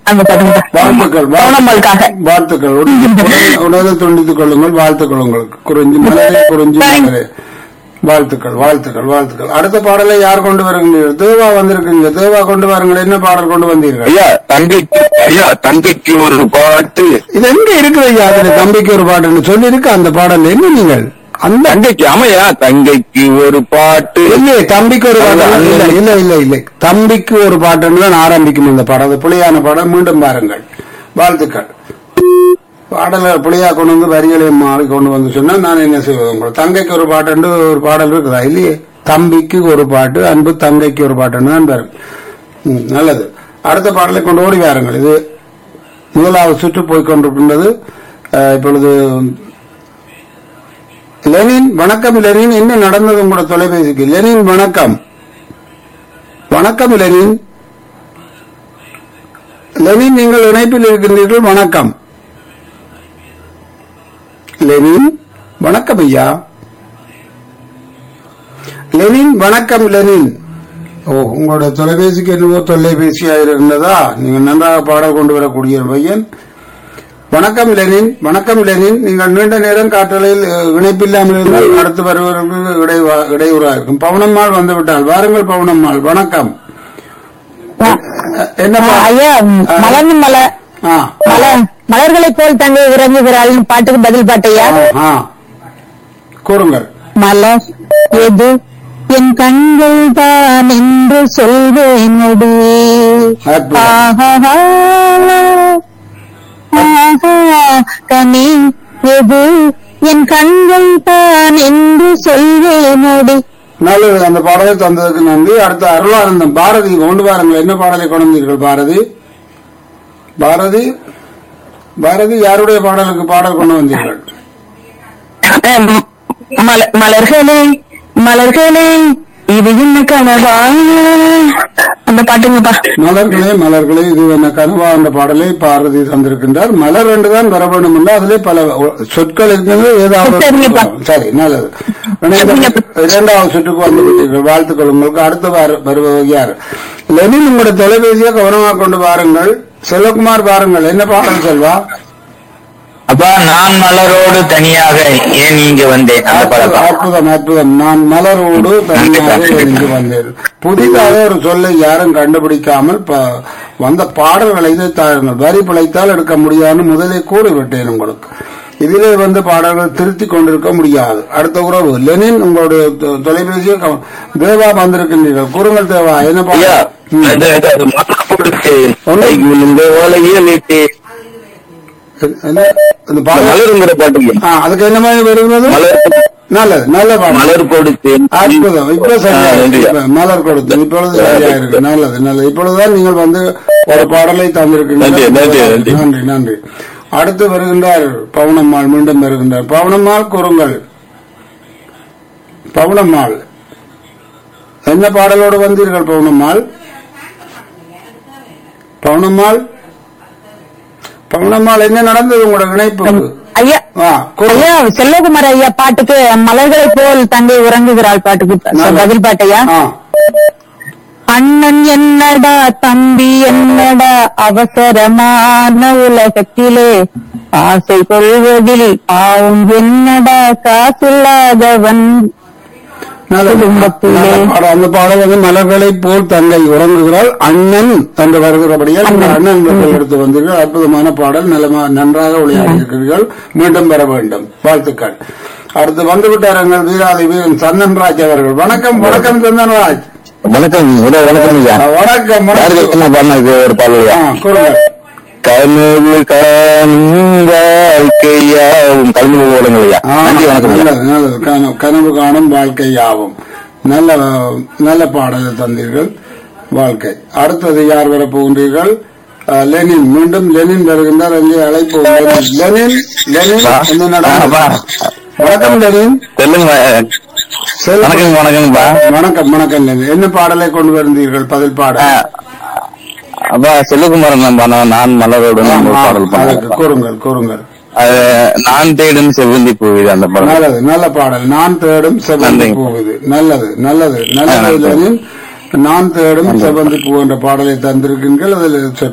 அந்த பாட்டுங்க வாழ்த்துக்கள் பவுனம்மாளுக்காக வாழ்த்துக்கள் உடனே- உடனே துண்டித்துக் கொள்ளுங்கள் வாழ்த்துக்கள் உங்களுக்கு குறிஞ்சி மலரே குறிஞ்சி மலரே வாழ்த்துக்கள் வாழ்த்துக்கள் வாழ்த்துக்கள் அடுத்த பாடலை யார் கொண்டு வருகிறீர்கள் தேவா வந்திருக்கீங்க தேவா கொண்டு வாருங்கள் என்ன பாடல் கொண்டு வந்தீர்கள் ஐயா தங்கைக்கு ஐயா தங்கைக்கு ஒரு பாட்டு இது எங்க இருக்குது ஐயா அதுல தம்பிக்கு ஒரு பாட்டுன்னு சொல்லி இருக்கு அந்த பாடல் என்ன நீங்கள் அந்த தங்கைக்கு ஆமையா தங்கைக்கு ஒரு பாட்டு இல்லையே தம்பிக்கு ஒரு பாடல் இல்ல இல்ல இல்ல இல்ல தம்பிக்கு ஒரு பாட்டுன்னு தான் ஆரம்பிக்கும் இந்த பாடம் அது புலியான பாடம் மீண்டும் பாருங்கள் வாழ்த்துக்கள் பாடல புளியா கொண்டு வந்து வரிகளை மாறி கொண்டு வந்து சொன்னா நான் என்ன செய்வது உங்களுக்கு தங்கைக்கு ஒரு பாட்டு ஒரு பாடல் இருக்குதா இல்லையே தம்பிக்கு ஒரு பாட்டு அன்பு தங்கைக்கு ஒரு பாட்டுன்னு தான் வரும் ம், நல்லது அடுத்த பாடலை கொண்டு ஓடி வாருங்கள் இது முதலாவது சுற்று போய் கொண்டிருக்கின்றது அஹ், இப்பொழுது லெனின் வணக்கம் லெனின் என்ன நடந்தது உங்களோட தொலைபேசிக்கு லெனின் வணக்கம் வணக்கம் லெனின் லெனின் நீங்கள் இணைப்பில் இருக்கின்றீர்கள் வணக்கம் லெனின் வணக்கம் ஐயா லெனின் வணக்கம் லெனின் ஓ உங்களோட தொலைபேசிக்கு என்னவோ தொலைபேசியா இருந்ததா நீங்க நன்றாக பாடல் கொண்டு வரக்கூடிய ஒரு பையன் வணக்கம் லெனின் வணக்கம் லெனின் நீங்கள் நீண்ட நேரம் காற்றலையில் அஹ், இணைப்பில்லாமல் இருந்தால் அடுத்து வருவதற்கு இடைவா- இடையூறாக இருக்கும் பவுனம்மாள் வந்து விட்டால் வாருங்கள் பவுனம்மாள் வணக்கம் அஹ், என்ன ஆ, பா- ஐயா மலர்ந்து மலர் ஆ, மலர் மலர்களைப் போல் தங்கை இறங்குகிறாள் பாட்டுக்கு பதில் பாட்டையா ஆ, ஆ. கூறுங்கள் மலர் எது என் கண்கள் தான் என்று சொல்வேனடி அற்புதம். ஆஹா ஆஹா கனி எது என் கண்கள் தான் என்று சொல்வேனடி நல்லது அந்த பாடலை தந்ததுக்கு நன்றி அடுத்த அருளானந்தம் பாரதி கொண்டு வாருங்கள் என்ன பாடலை கொண்டு வந்தீர்கள் பாரதி பாரதி பாரதி யாருடைய பாடலுக்கு பாடல் கொண்டு வந்தீர்கள் மல- மலர்களே மலர்களே இது என்ன கனவா அந்த பாட்டுங்கப்பா மலர்களே மலர்களே இது என்ன கனவா என்ற பாடலை பாரதி தந்திருக்கின்றார் மலர் என்றுதான் வர வேண்டும் என்று அதிலே பல ஒ- சொற்கள் இருக்கிறது ஏதாவது ஒரு சரிங்கப்பா. சொல். சரி நல்லது இணைந்த- இரண்டாவது சுற்றுக்கு வந்து விட்டீர்கள் வாழ்த்துக்கள் உங்களுக்கு அடுத்து வரு- வருபவர் யார் லெனின் உங்களுடைய தொலைபேசியை கவனமாக கொண்டு வாருங்கள் செல்வகுமார் பாருங்கள் என்ன பாடல் செல்வா அப்பா நான் மலரோடு தனியாக ஏன் இங்க வந்தேன் அந்த படம் அற்புதம் அற்புதம் நான் மலரோடு தனியாக இங்கு வந்தேன் புதிதாக ஒரு சொல்லை யாரும் கண்டுபிடிக்காமல் ப- வந்த பாடல்களை தாருங்கள் வரி பிழைத்தால் எடுக்க முடியாதுன்னு முதலே கூறிவிட்டேன் உங்களுக்கு இதிலே வந்து பாடல்கள் திருத்தி கொண்டிருக்க முடியாது அடுத்த உறவு லெனின் உங்களுடைய தொ- தொலைபேசியை கவ- தேவா வந்திருக்கின்றீர்கள் கூறுங்கள் தேவா என்ன ஐயா பாடல் ம். அது- அது- அது மலர் கொடுத்து ஒண்ணு. இந்த ஓலையில் இட்டு என்ன? இந்த பாடல் மலருங்கிற பாட்டு ஆ, அதுக்கு என்ன மாதிரி வருகிறது மலர் நல்லது நல்ல பாடல் மலர் கொடுத்து அற்புதம் இப்ப சரியா ஆ, நன்றியா. இப்ப மலர் கொடுத்து இப்பொழுது சரியா இருக்கு நல்லது நல்லது இப்பொழுதுதான் நீங்கள் வந்து ஒரு பாடலை நன்றி, நன்றி, தந்திருக்கீங்க நன்றி. நன்றி நன்றி அடுத்து வருகின்றார் பவுனம்மாள் மீண்டும் வருகின்றார் பவுனம்மாள் கூறுங்கள் பவுனம்மாள் என்ன பாடலோடு வந்தீர்கள் பவுனம்மாள் பவுனம்மாள் பவுனம்மாள் என்ன நடந்தது உங்களோட இணைப்பு ஐயா ஆ, கூறுங்க. ஐயா செல்வகுமார் ஐயா பாட்டுக்கு மலர்களைப் போல் தங்கை உறங்குகிறாள் பாட்டுக்கு நல்லது. பதில் பாட்டையா ஆ அண்ணன் என்னடா தம்பி என்னடா அவசரமான உலகத்திலே ஆசை கொள்வதில் பாவம் என்னடா காசில்லாதவன் நல்லது. குடும்பத்திலே. நல்ல பாடல். அந்த பாடல் வந்து மலர்களை போல் தங்கை உறங்குகிறாள் அண்ணன் என்று வருகிறபடியால் அந்த அண்ணன் என்று எடுத்து வந்தீர்கள் அற்புதமான பாடல் நல்லமா நன்றாக விளையாடி இருக்கிறீர்கள் மீண்டும் பெற வேண்டும் வாழ்த்துக்கள் அடுத்து வந்து விட்டார்கள் வீராதி வீரன் சந்தன்ராஜ் அவர்கள் வணக்கம் வணக்கம் சந்தன்ராஜ் வணக்கம் உட வணக்கம் ஐயா வணக்கம் யாருக்கு வணக்கம் என்ன பண்ண இது ஒரு பாடலையா ஆ, கூறுங்க கனவு காணும் வாழ்க்கையாவும் கல்வி போடுங்க ஐயா ஆ, நன்றி வணக்கம் ஐயா நல்லது நல்லது கனவு- கனவு காணும் வாழ்க்கை யாவும் நல்ல நல்ல பாடலை தந்தீர்கள் வாழ்க்கை அடுத்தது யார் வர போகின்றீர்கள் அஹ், லெனின் மீண்டும் லெனின் வருகின்றார் அங்கே அழைப்பு லெனின். லெனின் லெனின் வா. என்ன ஆ, நடந்தது? வா. வணக்கம் லெனின் சொல்லுங்க செல்- வணக்கம் வணக்கங்கப்பா வணக்கம் வணக்கம் லெனின் என்ன பாடலை கொண்டு வந்தீர்கள் பதில் பாடல் அப்பா செல்வகுமாரன் நான் பண்ண நான் மலரோடு நான் ஒரு பாடல் அதற்கு பண்ணேன் கூறுங்கள் கூறுங்கள் அது நான் தேடும் செவ்வந்தி பூவிது அந்த படம் நல்லது நல்ல பாடல் நான் தேடும் செவந்தி நன்றிங்க. பூவுது நல்லது நல்லது ஆ, நல்லது நன்றி. லெனின் நான் தேடும் செவந்தி பூ என்ற பாடலை தந்திருக்கீர்கள் அதில்